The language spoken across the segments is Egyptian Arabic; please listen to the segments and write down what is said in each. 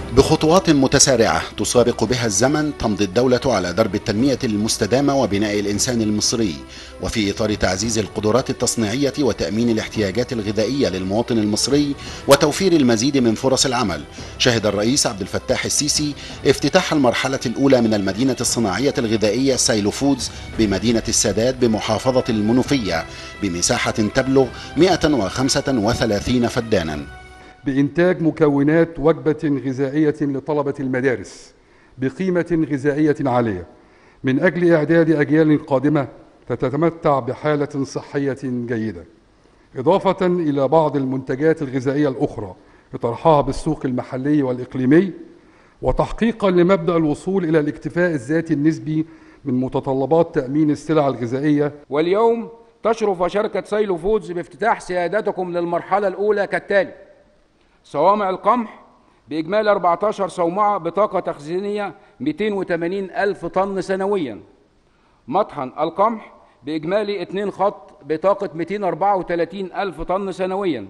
بخطوات متسارعة تسابق بها الزمن تمضي الدولة على درب التنمية المستدامة وبناء الإنسان المصري وفي إطار تعزيز القدرات التصنيعية وتأمين الاحتياجات الغذائية للمواطن المصري وتوفير المزيد من فرص العمل شهد الرئيس عبد الفتاح السيسي افتتاح المرحلة الأولى من المدينة الصناعية الغذائية سايلو فودز بمدينة السادات بمحافظة المنوفية بمساحة تبلغ 135 فدانا بإنتاج مكونات وجبة غذائية لطلبة المدارس بقيمة غذائية عالية من أجل إعداد أجيال قادمة تتمتع بحالة صحية جيدة إضافة إلى بعض المنتجات الغذائية الأخرى لطرحها بالسوق المحلي والإقليمي وتحقيقا لمبدأ الوصول إلى الاكتفاء الذاتي النسبي من متطلبات تأمين السلع الغذائية واليوم تشرف شركة سايلو فودز بافتتاح سيادتكم للمرحلة الأولى كالتالي صوامع القمح بإجمالي 14 صومعة بطاقة تخزينية 280 ألف طن سنويا مطحن القمح بإجمالي 2 خط بطاقة 234 ألف طن سنويا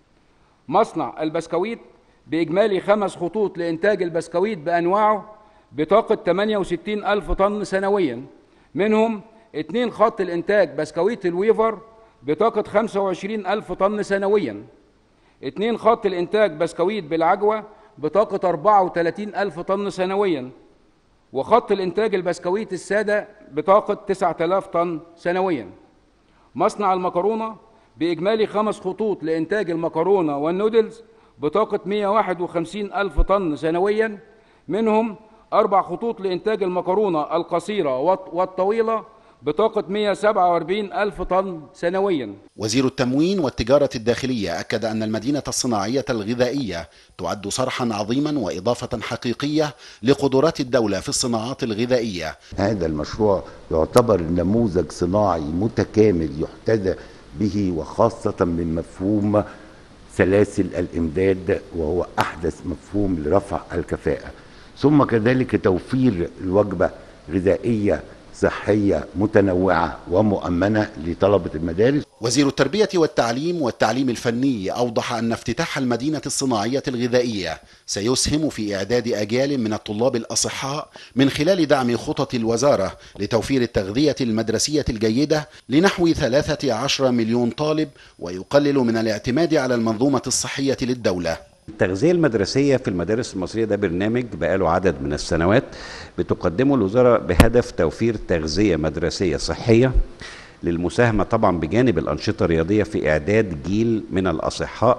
مصنع البسكويت بإجمالي خمس خطوط لإنتاج البسكويت بأنواعه بطاقة 68 ألف طن سنويا منهم اتنين خط الإنتاج بسكويت الويفر بطاقة 25 ألف طن سنويا اتنين خط الإنتاج بسكويت بالعجوة بطاقة 34 ألف طن سنويا وخط الإنتاج البسكويت السادة بطاقة 9000 طن سنويا مصنع المكرونة بإجمالي خمس خطوط لإنتاج المكرونة والنودلز بطاقة 151 ألف طن سنويا منهم أربع خطوط لإنتاج المكرونة القصيرة والطويلة بطاقة 147 ألف طن سنويا وزير التموين والتجارة الداخلية أكد أن المدينة الصناعية الغذائية تعد صرحا عظيما وإضافة حقيقية لقدرات الدولة في الصناعات الغذائية هذا المشروع يعتبر نموذج صناعي متكامل يحتذى به وخاصة من مفهوم سلاسل الإمداد وهو أحدث مفهوم لرفع الكفاءة ثم كذلك توفير الوجبة غذائية صحية متنوعة ومؤمنة لطلبة المدارس وزير التربية والتعليم والتعليم الفني أوضح أن افتتاح المدينة الصناعية الغذائية سيسهم في إعداد أجيال من الطلاب الأصحاء من خلال دعم خطط الوزارة لتوفير التغذية المدرسية الجيدة لنحو 13 مليون طالب ويقلل من الاعتماد على المنظومة الصحية للدولة التغذية المدرسية في المدارس المصرية ده برنامج بقاله عدد من السنوات بتقدمه الوزارة بهدف توفير تغذية مدرسية صحية للمساهمة طبعا بجانب الأنشطة الرياضية في إعداد جيل من الأصحاء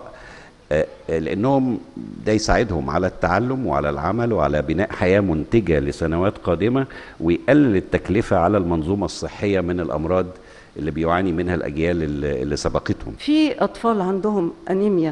لأنهم ده يساعدهم على التعلم وعلى العمل وعلى بناء حياة منتجة لسنوات قادمة ويقلل التكلفة على المنظومة الصحية من الأمراض اللي بيعاني منها الأجيال اللي سبقتهم في أطفال عندهم أنيميا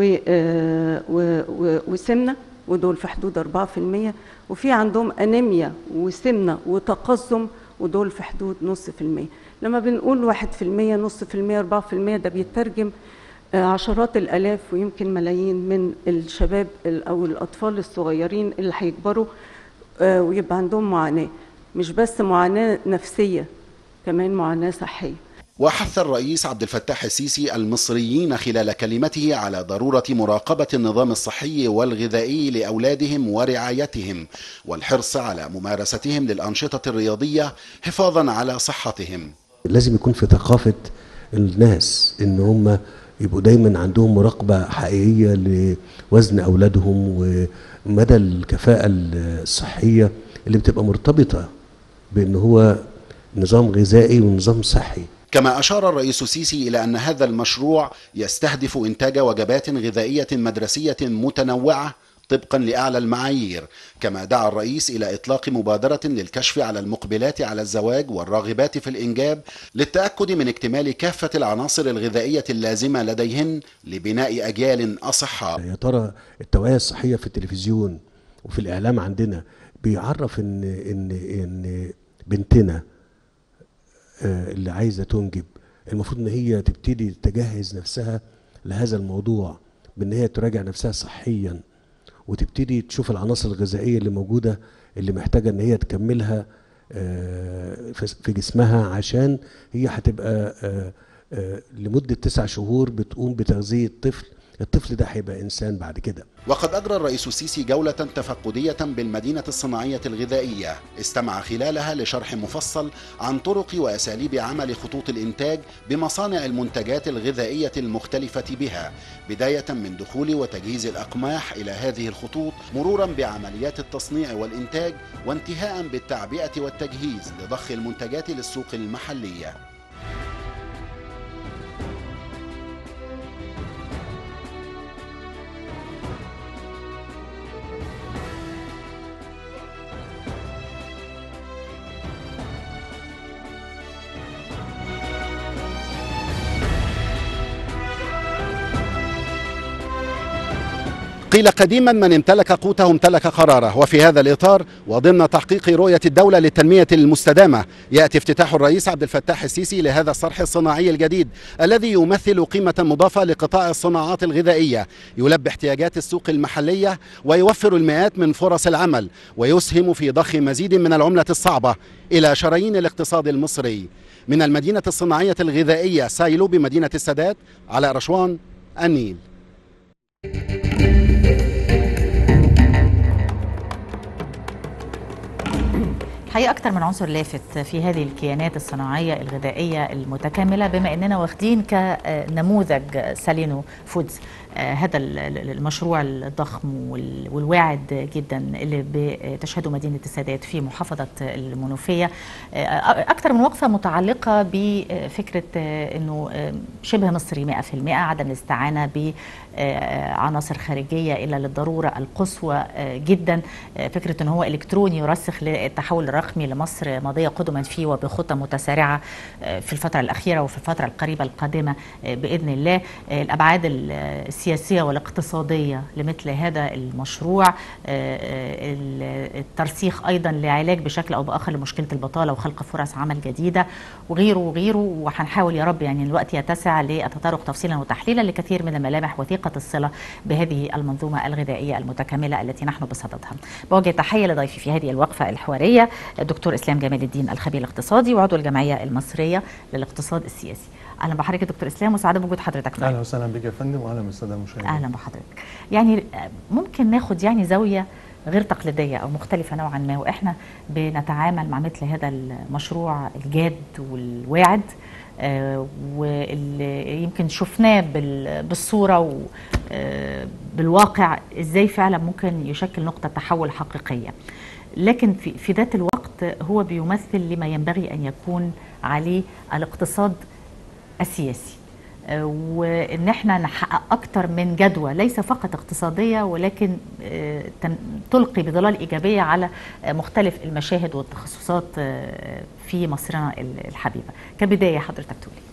وسمنة ودول في حدود 4% وفي عندهم أنيميا وسمنة وتقزم ودول في حدود نص في المية لما بنقول واحد في المية نص في المية أربعة في المية ده بيترجم عشرات الآلاف ويمكن ملايين من الشباب أو الأطفال الصغيرين اللي هيكبروا ويبقى عندهم معاناة مش بس معاناة نفسية كمان معاناة صحية وحث الرئيس عبد الفتاح السيسي المصريين خلال كلمته على ضرورة مراقبة النظام الصحي والغذائي لأولادهم ورعايتهم والحرص على ممارستهم للأنشطة الرياضية حفاظا على صحتهم لازم يكون في ثقافة الناس ان هم يبقوا دايما عندهم مراقبة حقيقية لوزن أولادهم ومدى الكفاءة الصحية اللي بتبقى مرتبطة بأن هو نظام غذائي ونظام صحي كما أشار الرئيس السيسي إلى أن هذا المشروع يستهدف إنتاج وجبات غذائية مدرسية متنوعة طبقا لأعلى المعايير كما دعا الرئيس إلى إطلاق مبادرة للكشف على المقبلات على الزواج والراغبات في الإنجاب للتأكد من اكتمال كافة العناصر الغذائية اللازمة لديهن لبناء أجيال أصحاء يا ترى التوعية الصحية في التلفزيون وفي الإعلام عندنا بيعرف إن إن إن بنتنا اللي عايزه تنجب المفروض ان هي تبتدي تجهز نفسها لهذا الموضوع بان هي تراجع نفسها صحيا وتبتدي تشوف العناصر الغذائيه اللي موجوده اللي محتاجه ان هي تكملها في جسمها عشان هي هتبقى لمده تسع شهور بتقوم بتغذيه طفل الطفل ده هيبقى انسان بعد كده وقد أجرى الرئيس السيسي جولة تفقدية بالمدينة الصناعية الغذائية استمع خلالها لشرح مفصل عن طرق وأساليب عمل خطوط الإنتاج بمصانع المنتجات الغذائية المختلفة بها بداية من دخول وتجهيز الأقماح إلى هذه الخطوط مرورا بعمليات التصنيع والإنتاج وانتهاء بالتعبئة والتجهيز لضخ المنتجات للسوق المحلية قيل قديما من امتلك قوته امتلك قراره وفي هذا الإطار وضمن تحقيق رؤية الدولة للتنمية المستدامة يأتي افتتاح الرئيس عبد الفتاح السيسي لهذا الصرح الصناعي الجديد الذي يمثل قيمة مضافة لقطاع الصناعات الغذائية يلبي احتياجات السوق المحلية ويوفر المئات من فرص العمل ويسهم في ضخ مزيد من العملة الصعبة إلى شرايين الاقتصاد المصري من المدينة الصناعية الغذائية سايلو بمدينة السادات على رشوان النيل الحقيقه اكتر من عنصر لافت في هذه الكيانات الصناعيه الغذائيه المتكامله بما اننا واخدين كنموذج سالينو فودز آه، هذا ال- ال- المشروع الضخم وال- والواعد جدا اللي بتشهده مدينه السادات في محافظه المنوفيه آه، اكثر من وقفه متعلقه بفكره آه، انه آه، شبه مصري 100% عدم الاستعانه بعناصر خارجيه الا للضروره القصوى آه، جدا آه، فكره ان هو الكتروني يرسخ للتحول الرقمي لمصر ماضيه قدما فيه وبخطى متسارعه آه، في الفتره الاخيره وفي الفتره القريبه القادمه آه، باذن الله آه، الابعاد ال- السياسيه والاقتصاديه لمثل هذا المشروع آه، آه، ال- الترسيخ ايضا لعلاج بشكل او باخر لمشكله البطاله وخلق فرص عمل جديده وغيره وغيره وهنحاول يا رب يعني الوقت يتسع للتطرق تفصيلا وتحليلا لكثير من الملامح وثيقه الصله بهذه المنظومه الغذائيه المتكامله التي نحن بصددها. بوجه تحيه لضيفي في هذه الوقفه الحواريه الدكتور اسلام جمال الدين الخبير الاقتصادي وعضو الجمعيه المصريه للاقتصاد السياسي. اهلا بحضرتك يا دكتور اسلام وسعاده بوجود حضرتك معنا. اهلا وسهلا بك يا فندم واهلا بالساده المشاهدين اهلا بحضرتك يعني ممكن ناخد يعني زاويه غير تقليديه او مختلفه نوعا ما واحنا بنتعامل مع مثل هذا المشروع الجاد والواعد آه، واللي يمكن شفناه بال- بالصوره وبالواقع ازاي فعلا ممكن يشكل نقطه تحول حقيقيه لكن في في ذات الوقت هو بيمثل لما ينبغي ان يكون عليه الاقتصاد السياسي آه، وان احنا نحقق اكتر من جدوى ليس فقط اقتصاديه ولكن آه، تن- تلقي بظلال ايجابيه على آه، مختلف المشاهد والتخصصات آه، في مصرنا ال- الحبيبه كبدايه حضرتك تقولي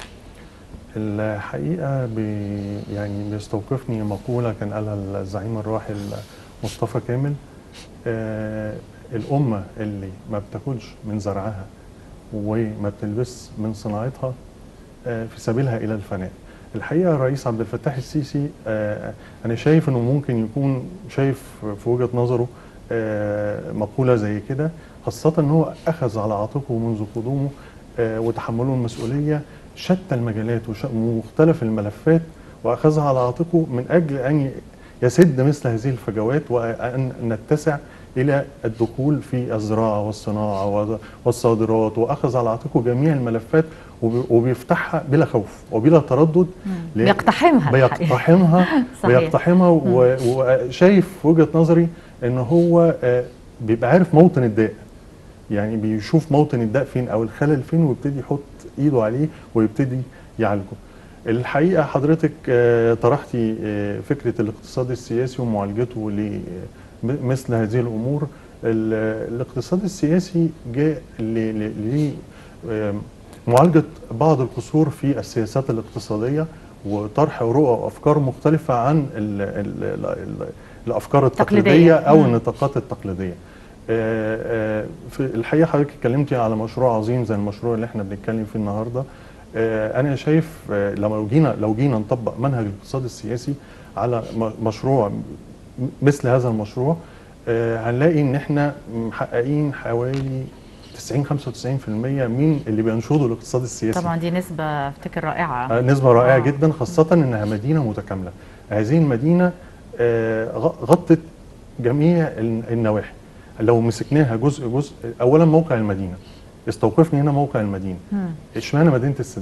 الحقيقه بي يعني بيستوقفني مقوله كان قالها الزعيم الراحل مصطفى كامل آه الامه اللي ما بتاكلش من زرعها وما بتلبس من صناعتها آه في سبيلها الى الفناء الحقيقه الرئيس عبد الفتاح السيسي آه انا شايف انه ممكن يكون شايف في وجهه نظره آه مقوله زي كده خاصه ان هو اخذ على عاتقه منذ قدومه آه وتحمله المسؤوليه شتى المجالات وش- ومختلف الملفات واخذها على عاتقه من اجل ان يسد مثل هذه الفجوات وان نتسع الى الدخول في الزراعه والصناعه و- والصادرات واخذ على عاتقه جميع الملفات وبي- وبيفتحها بلا خوف وبلا تردد ل- بيقتحمها الحقيقة. بيقتحمها صحيح. بيقتحمها و- وشايف في وجهه نظري ان هو آه، بيبقى عارف موطن الداء يعني بيشوف موطن الداء فين او الخلل فين ويبتدي يحط ايده عليه ويبتدي يعالجه الحقيقه حضرتك آه، طرحتي آه، فكره الاقتصاد السياسي ومعالجته لمثل هذه الامور ال- الاقتصاد السياسي جاء ل- ل- ل- آم، معالجه بعض القصور في السياسات الاقتصاديه وطرح رؤى وافكار مختلفه عن ال ال ال ال الافكار تقليدية. التقليديه او مم. النطاقات التقليديه آه، آه، في الحقيقه حضرتك اتكلمتي على مشروع عظيم زي المشروع اللي احنا بنتكلم فيه النهارده آه، انا شايف آه، لما جينا لو جينا نطبق منهج الاقتصاد السياسي على م- مشروع م- مثل هذا المشروع آه، هنلاقي ان احنا محققين حوالي 90 95% من اللي بينشطوا الاقتصاد السياسي طبعا دي نسبه افتكر رائعه آه، نسبة رائعة آه. جدا خاصة انها مدينة متكاملة هذه المدينه آه، غ- غطت جميع ال- النواحي لو مسكناها جزء جزء اولا موقع المدينه استوقفني هنا موقع المدينه مم. اشمعنى مدينه السادات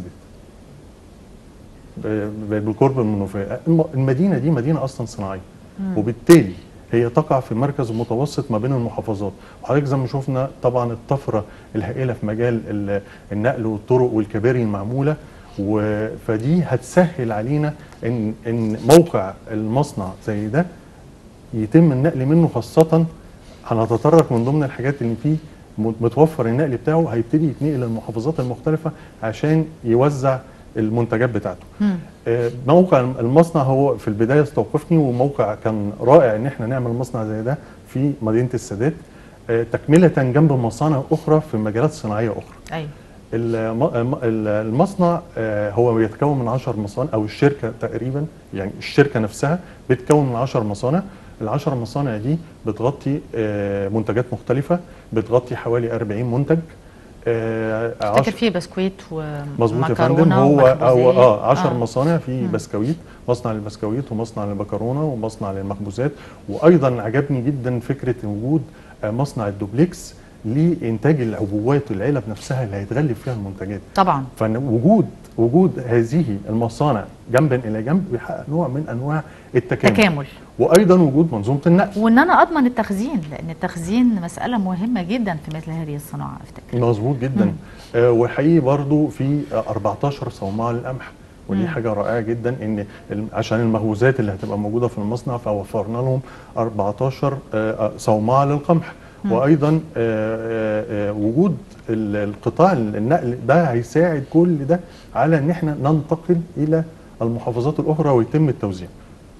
ب- ب- بالقرب من المنوفيه الم- المدينه دي مدينه اصلا صناعيه وبالتالي هي تقع في مركز متوسط ما بين المحافظات وحضرتك زي ما شفنا طبعا الطفره الهائله في مجال ال- النقل والطرق والكباري المعموله و- فدي هتسهل علينا ان ان موقع المصنع زي ده يتم النقل منه خاصة هنتطرق من ضمن الحاجات اللي فيه م- متوفر النقل بتاعه هيبتدي يتنقل للمحافظات المختلفة عشان يوزع المنتجات بتاعته. مم. آه، موقع المصنع هو في البداية استوقفني وموقع كان رائع ان احنا نعمل مصنع زي ده في مدينة السادات آه، تكملة جنب مصانع أخرى في مجالات صناعية أخرى. ايوه الم- الم- المصنع آه، هو بيتكون من 10 مصانع او الشركه تقريبا يعني الشركه نفسها بتكون من 10 مصانع العشر مصانع دي بتغطي آه، منتجات مختلفه بتغطي حوالي 40 منتج آه، افتكر عشر- فيه بسكويت مظبوط يا فندم ومكرونه هو هو ومخبوزات. اه 10 آه. مصانع في مم. بسكويت مصنع للبسكويت ومصنع للمكرونه ومصنع للمخبوزات وايضا عجبني جدا فكره وجود آه، مصنع الدوبلكس لانتاج العبوات والعلب نفسها اللي هيتغلف فيها المنتجات طبعا فوجود وجود هذه المصانع جنبا الى جنب بيحقق نوع من انواع التكامل تكامل وايضا وجود منظومه النقل وان انا اضمن التخزين لان التخزين مساله مهمه جدا في مثل هذه الصناعه افتكر مظبوط جدا مم. آه وحقيقي برضو في آه 14 صومعه للقمح ودي مم. حاجه رائعه جدا ان الم- عشان المخبوزات اللي هتبقى موجوده في المصنع فوفرنا لهم 14 آه، آه، صومعه للقمح مم. وايضا آه، آه، آه، وجود ال- القطاع النقل ده هيساعد كل ده على ان احنا ننتقل الى المحافظات الاخرى ويتم التوزيع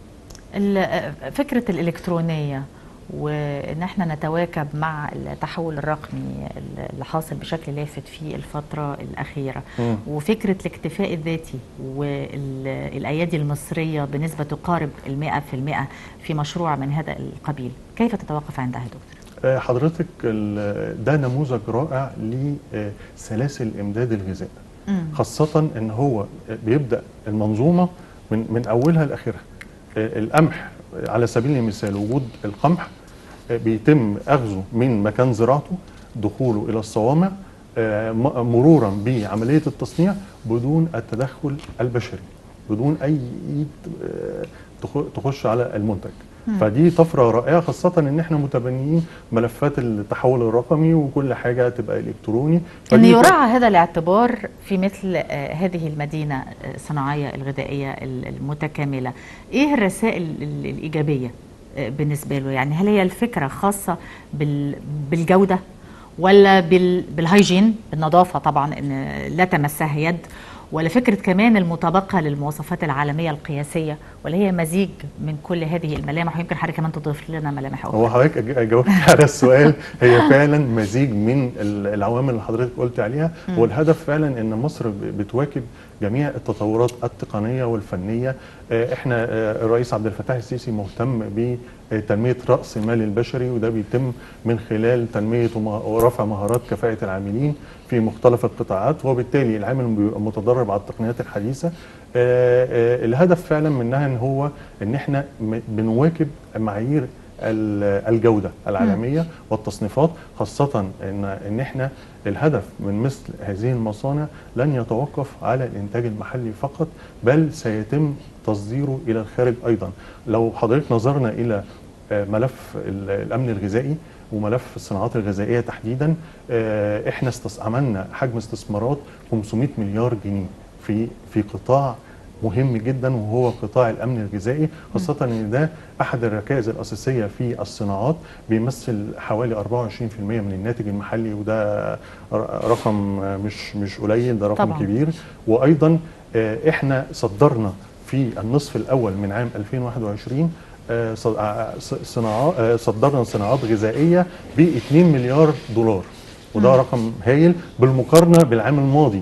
ال- فكره الالكترونيه وان احنا نتواكب مع التحول الرقمي اللي حاصل بشكل لافت في الفتره الاخيره مم. وفكره الاكتفاء الذاتي والايادي المصريه بنسبه تقارب المئة في المئة في مشروع من هذا القبيل كيف تتوقف عندها يا دكتور؟ آه، حضرتك ال- ده نموذج رائع لسلاسل امداد الغذاء مم. خاصة ان هو بيبدأ المنظومة من من اولها لاخرها آه، القمح على سبيل المثال وجود القمح آه، بيتم اخذه من مكان زراعته دخوله الى الصوامع آه، م- مرورا بعملية التصنيع بدون التدخل البشري بدون اي ايد آه، تخ- تخش على المنتج مم. فدي طفره رائعه خاصه ان احنا متبنيين ملفات التحول الرقمي وكل حاجه تبقى الكتروني ان فدي يراعى هذا الاعتبار في مثل آه، هذه المدينه آه، الصناعيه الغذائيه ال- المتكامله ايه الرسائل ال- الايجابيه آه، بالنسبه له يعني هل هي الفكره خاصه بال- بالجوده ولا بال- بالهيجين بالنظافه طبعا ان لا تمسها يد ولا فكره كمان المطابقه للمواصفات العالميه القياسيه ولا هي مزيج من كل هذه الملامح ويمكن حضرتك كمان تضيف لنا ملامح اخرى هو حضرتك أج- جاوبت على السؤال هي فعلا مزيج من ال- العوامل اللي حضرتك قلت عليها مم. والهدف فعلا ان مصر ب- بتواكب جميع التطورات التقنيه والفنيه آه، احنا آه، الرئيس عبد الفتاح السيسي مهتم بتنميه راس المال البشري وده بيتم من خلال تنميه ومه- ورفع مهارات كفاءه العاملين في مختلف القطاعات وبالتالي العامل بيبقى متدرب على التقنيات الحديثه آه، آه، الهدف فعلا منها ان هو ان احنا م- بنواكب معايير ال- الجوده العالميه والتصنيفات خاصه ان ان احنا الهدف من مثل هذه المصانع لن يتوقف على الانتاج المحلي فقط بل سيتم تصديره الى الخارج ايضا لو حضرتك نظرنا الى آه، ملف ال- الامن الغذائي وملف الصناعات الغذائيه تحديدا آه، احنا استص- عملنا حجم استثمارات 500 مليار جنيه في في قطاع مهم جدا وهو قطاع الامن الغذائي خاصه ان ده احد الركائز الاساسيه في الصناعات بيمثل حوالي 24% من الناتج المحلي وده ر- رقم مش مش قليل ده رقم طبعاً. كبير وايضا آه، احنا صدرنا في النصف الاول من عام 2021 آه، ص- آه، ص- صناعات آه، صدرنا صناعات غذائيه ب 2 مليار دولار وده مم. رقم هايل بالمقارنه بالعام الماضي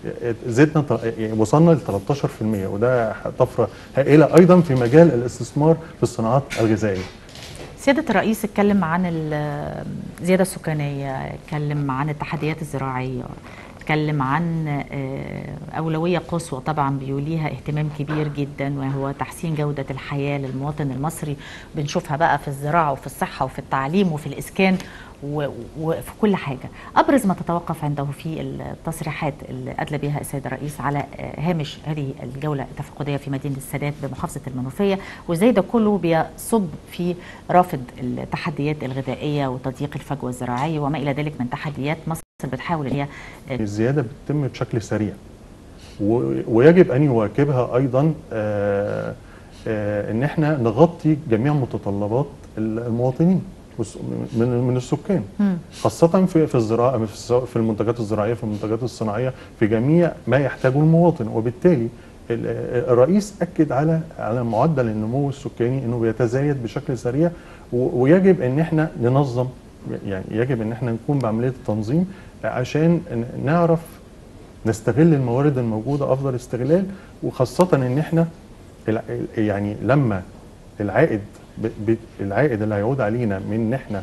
زدنا ط- يعني وصلنا ل 13% وده طفره هائله ايضا في مجال الاستثمار في الصناعات الغذائيه. سيادة الرئيس اتكلم عن ال- الزيادة السكانية اتكلم عن التحديات الزراعية بتتكلم عن آه، أولوية قصوى طبعا بيوليها اهتمام كبير جدا وهو تحسين جودة الحياة للمواطن المصري بنشوفها بقى في الزراعة وفي الصحة وفي التعليم وفي الإسكان و- وفي كل حاجة أبرز ما تتوقف عنده في التصريحات اللي أدلى بها السيد الرئيس على آه، هامش هذه الجولة التفقدية في مدينة السادات بمحافظة المنوفية وإزاي ده كله بيصب في رافد التحديات الغذائية وتضييق الفجوة الزراعية وما إلى ذلك من تحديات مصر بتحاول إن هي آه، الزياده بتتم بشكل سريع و- ويجب ان يواكبها ايضا آه، آه، ان احنا نغطي جميع متطلبات المواطنين والس- من من السكان مم. خاصة في في الزراعة في الس- في المنتجات الزراعية في المنتجات الصناعية في جميع ما يحتاجه المواطن وبالتالي ال- الرئيس أكد على على معدل النمو السكاني انه بيتزايد بشكل سريع و- ويجب ان احنا ننظم يعني يجب ان احنا نقوم بعملية التنظيم عشان ن- نعرف نستغل الموارد الموجودة افضل استغلال وخاصة ان احنا الع- يعني لما العائد ب- ب- العائد اللي هيعود علينا من ان احنا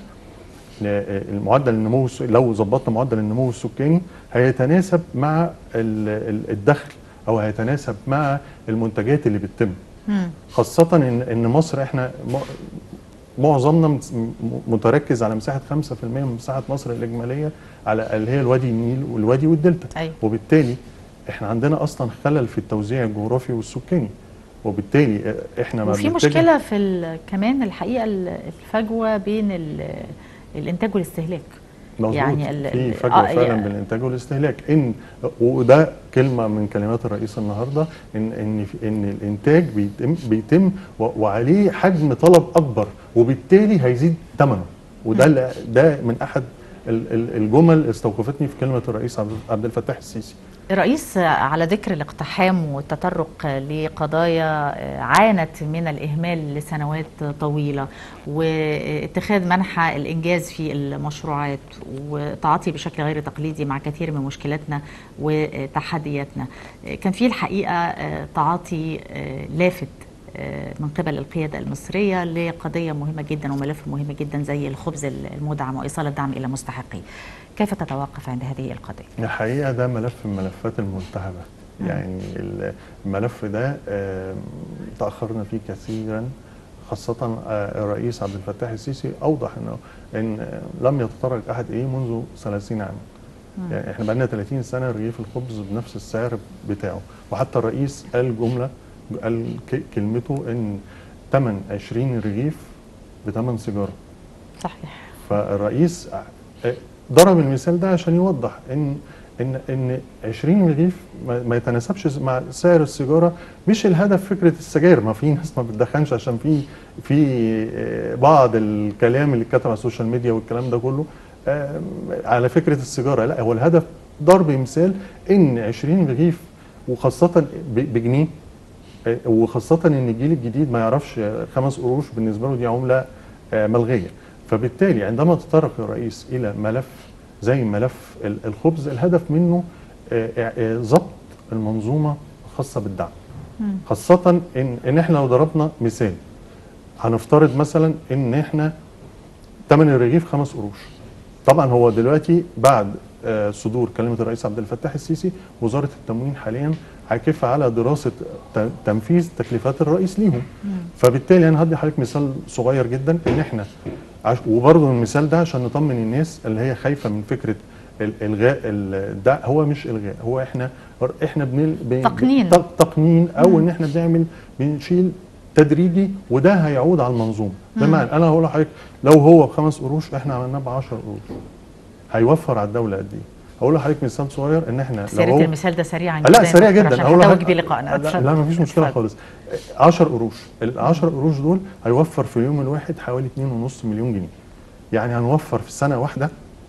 المعدل النمو الس- لو ظبطنا معدل النمو السكاني هيتناسب مع ال- ال- الدخل او هيتناسب مع المنتجات اللي بتتم مم. خاصة ان ان مصر احنا م- معظمنا مس- م- متركز على مساحة 5% من مساحة مصر الإجمالية على اللي هي الوادي النيل والوادي والدلتا أيوة. وبالتالي احنا عندنا أصلا خلل في التوزيع الجغرافي والسكاني وبالتالي احنا ما وفي بنتجه- مشكلة في ال- كمان الحقيقة ال- الفجوة بين ال- الإنتاج والاستهلاك مظبوط يعني ال- في ال- فجوه آه، فعلا يعني- بين الانتاج والاستهلاك ان وده كلمه من كلمات الرئيس النهارده ان ان في- ان الانتاج بيتم بيتم و- وعليه حجم طلب اكبر وبالتالي هيزيد ثمنه وده اللي- ده من احد ال- ال- الجمل استوقفتني في كلمه الرئيس عبد عبد الفتاح السيسي الرئيس على ذكر الاقتحام والتطرق لقضايا عانت من الإهمال لسنوات طويلة واتخاذ منحى الإنجاز في المشروعات وتعاطي بشكل غير تقليدي مع كثير من مشكلاتنا وتحدياتنا كان في الحقيقة تعاطي لافت من قبل القيادة المصرية لقضية مهمة جدا وملف مهم جدا زي الخبز المدعم وإيصال الدعم إلى مستحقيه كيف تتوقف عند هذه القضية؟ الحقيقه ده ملف من الملفات الملتهبه يعني الملف ده آم، تاخرنا فيه كثيرا خاصة آه، الرئيس عبد الفتاح السيسي أوضح أنه إن آه، لم يتطرق أحد إليه منذ 30 عاما. يعني إحنا بقالنا 30 سنة رغيف الخبز بنفس السعر بتاعه، وحتى الرئيس قال جملة قال ك- كلمته إن ثمن 20 رغيف بثمن سيجارة. صحيح فالرئيس آه، ضرب المثال ده عشان يوضح ان ان ان 20 رغيف ما ما يتناسبش مع سعر السيجاره مش الهدف فكره السجاير ما في ناس ما بتدخنش عشان في في آه، بعض الكلام اللي اتكتب على السوشيال ميديا والكلام ده كله آه، على فكره السيجاره لا هو الهدف ضرب مثال ان 20 رغيف وخاصه ب- بجنيه آه، وخاصة ان الجيل الجديد ما يعرفش آه، خمس قروش بالنسبة له دي عملة آه، ملغية فبالتالي عندما تطرق الرئيس الى ملف زي ملف ال- الخبز الهدف منه آه، آه، ضبط المنظومة الخاصة بالدعم خاصة ان ان احنا لو ضربنا مثال هنفترض مثلا ان احنا ثمن الرغيف خمس قروش طبعا هو دلوقتي بعد آه، صدور كلمه الرئيس عبد الفتاح السيسي وزاره التموين حاليا عاكفه على دراسه ت- تنفيذ تكليفات الرئيس ليهم فبالتالي انا هدي حضرتك مثال صغير جدا ان احنا عش... وبرضه المثال ده عشان نطمن الناس اللي هي خايفه من فكره ال- الغاء ال- ده هو مش الغاء هو احنا احنا بن... بن... تقنين. تق- تقنين او ان احنا بنعمل بنشيل تدريجي وده هيعود على المنظومه بمعنى انا هقول لحضرتك لو هو بخمس قروش احنا عملناه ب 10 قروش هيوفر على الدوله قد ايه؟ هقول لحضرتك مثال صغير ان احنا لو سيرة هو المثال ده سريعا لا سريع يا دكتور جدا عشان هقول هتوج لحضرتك- بيه لقائنا لا, اتفضل. لا مفيش مشكله اتفضل. خالص 10 قروش ال 10 قروش دول هيوفر في اليوم الواحد حوالي 2.5 مليون جنيه يعني هنوفر في سنه واحده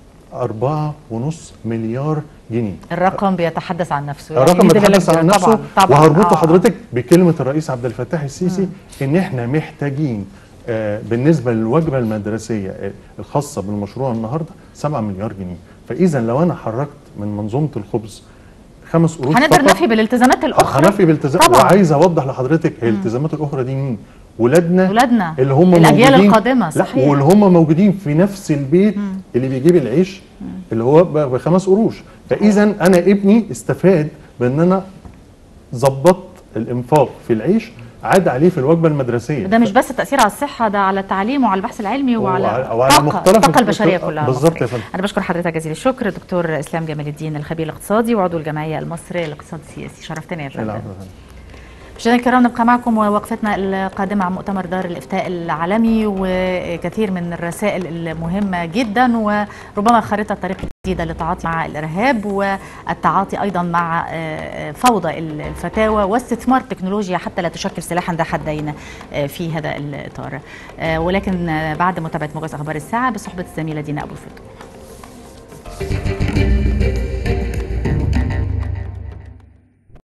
4.5 مليار جنيه الرقم بيتحدث عن نفسه يعني الرقم يدي بيتحدث بالك- عن نفسه طبعا طبعا وهربطه آه. حضرتك بكلمه الرئيس عبد الفتاح السيسي ان احنا محتاجين آه، بالنسبه للوجبه المدرسيه آه، الخاصه بالمشروع النهارده 7 مليار جنيه فاذا لو انا حركت من منظومه الخبز خمس قروش هنقدر فقط نفي بالالتزامات الاخرى هنفي بالتزام طبعا وعايز اوضح لحضرتك هي الالتزامات الاخرى دي مين ولادنا ولادنا اللي هم الأجيال موجودين القادمة، لا صحيح. واللي هم موجودين في نفس البيت اللي بيجيب العيش اللي هو ب- بخمس قروش فاذا انا ابني استفاد بان انا ظبطت الانفاق في العيش عاد عليه في الوجبه المدرسيه ده مش بس التأثير على الصحة ده على التعليم وعلى البحث العلمي وعلى وعلى- وعلى الطاقة مختلف الطاقة الك- البشرية كلها بالظبط المصرية. يا فندم. أنا بشكر حضرتك جزيل الشكر دكتور إسلام جمال الدين الخبير الاقتصادي وعضو الجمعية المصرية للاقتصاد السياسي شرفتنا يا فندم العفو يا فندم. مشاهدينا الكرام نبقى معكم ووقفتنا القادمة عن مؤتمر دار الإفتاء العالمي وكثير من الرسائل المهمة جدا وربما خارطة طريق جديدة للتعاطي مع الإرهاب والتعاطي أيضا مع آه، فوضى الفتاوى واستثمار التكنولوجيا حتى لا تشكل سلاحا ذا حدين آه، في هذا الإطار آه، ولكن آه، بعد متابعة موجز أخبار الساعة بصحبة الزميلة دينا أبو الفتوح